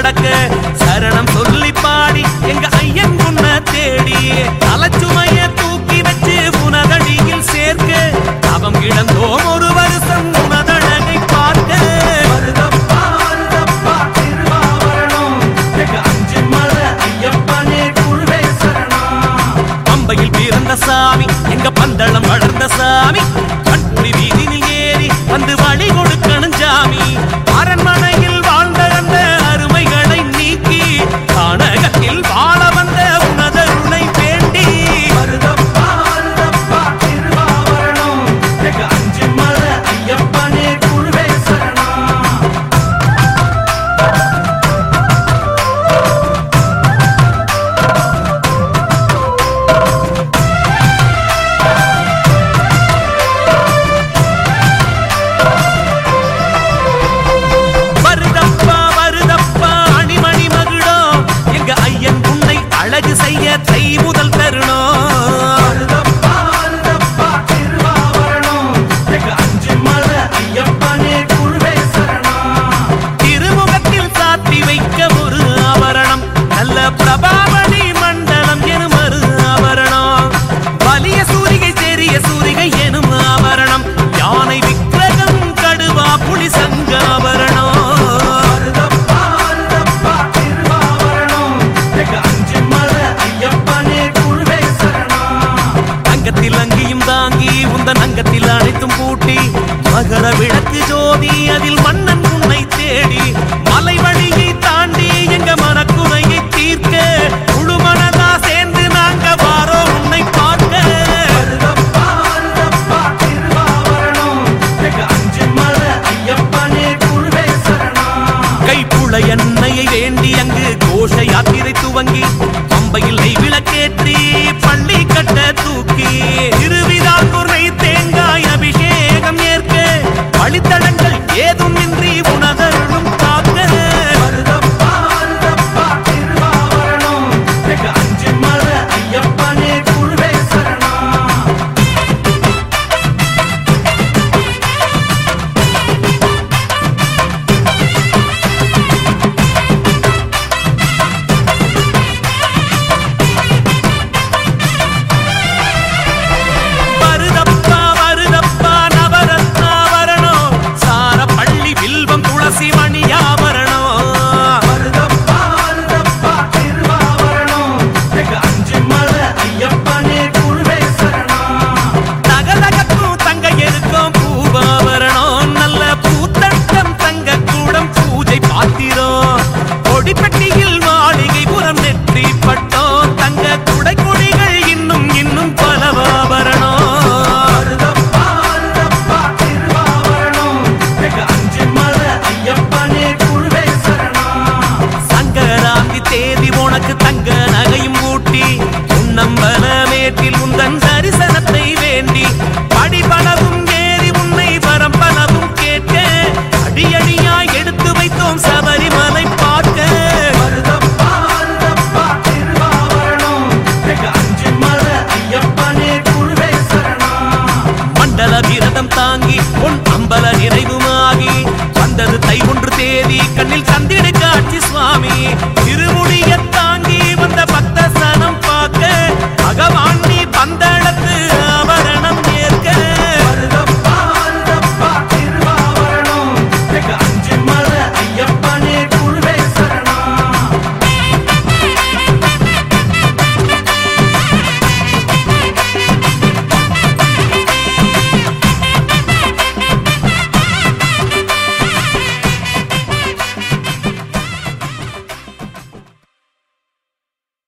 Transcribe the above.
நடக்க சரணம் சொல்லி பாடி எங்க ஐயன் உன்ன தேடி தலைச்சுமைய தூக்கி வச்சு உனதடியில் சேர்க்க அவம் இழந்தோம் ஒரு வருஷம் உனதழகை பார்க்க வருதப்பா, வருதப்பா, திருவாவரணம். எங்க அஞ்சின் மலை ஐயப்பனே குருவே சரணம். பம்பையில் பிறந்த சாமி எங்க பந்தளம் வளர்ந்த சாமி கண்புரி வீதியில் ஏறி வந்து வழி கொடுக்கணும் சாமி அரண்மனையில் வாழ்ந்த அந்த அருமைகளை நீக்கி கானகத்தில் வாழ வந்த உனதருணை வேண்டி வருதப்பா வருதப்பா திருவாவரணம் எங்க அஞ்சு மலை ஐயப்பனே குருவே சரணம் வருதப்பா வருதப்பா அணிமணி மகுடோ எங்க ஐயன் உன்னை அழகு செய்ய தை முதல் தருணம் வருதப்பா வருதப்பா திருவாவரணம் எங்க அஞ்சு மலை ஐயப்பனே குருவே சரணம் திருமுகத்தில் சாத்தி வைக்க ஒரு ஆபரணம் நல்ல பிரபாவளி மண்டலம் எனும் ஒரு ஆபரணம் வலிய சூரிகை தெரிய சூரிகை எனும் ஆபரணம் யானை விக்கிரகம் கடுவா புலி சங்காபரணம் அங்கத்தில் அங்கியும் தாங்கி உந்தன் அங்கத்தில் அனைத்தும் பூட்டி மகர விளக்கு ஜோதி அதில் மன்னன் உன்னை தேடி மலை வழியை தாண்டி எங்க மனக்குறையை தீர்க்க முழு மனதா சேர்ந்து நாங்க வாரோ உன்னை பார்க்க கைப்புள்ள எண்ணெயை வேண்டி அங்கு கோஷ யாத்திரை துவங்கி பம்பையில் நெய் விளக்கேற்றி பள்ளி கட்ட தூக்கி திருவிதாங்கூரை தேங்காய் அபிஷேகம் ஏற்க வழித்தடங்கள் ஏதும் இன்றி உணதருளும் காக்க வருதப்பா வருதப்பா நவரத்னாவரணம் சார பள்ளி வில்வம் துளசி மணியாபரணம் வருதப்பா வருதப்பா திருவாவரணம் எங்க அஞ்சு மலை ஐயப்பனே குருவே சரணம் நகலகத்தும் தங்க இருக்கும் பூவாவரணம் நல்ல பூத்தட்டம் தங்க கூடம் பூஜை பாத்திரம் கொடிப்பட்டியில் மாளிகை புறம் நெற்றி பட்டோம் தங்க குடை கொடிகள் இன்னும் இன்னும் பலவாபரணம் சங்கராந்தி தேதி உனக்கு தங்க நகையும் ஊட்டி உன்னம்பல மேட்டில் உன்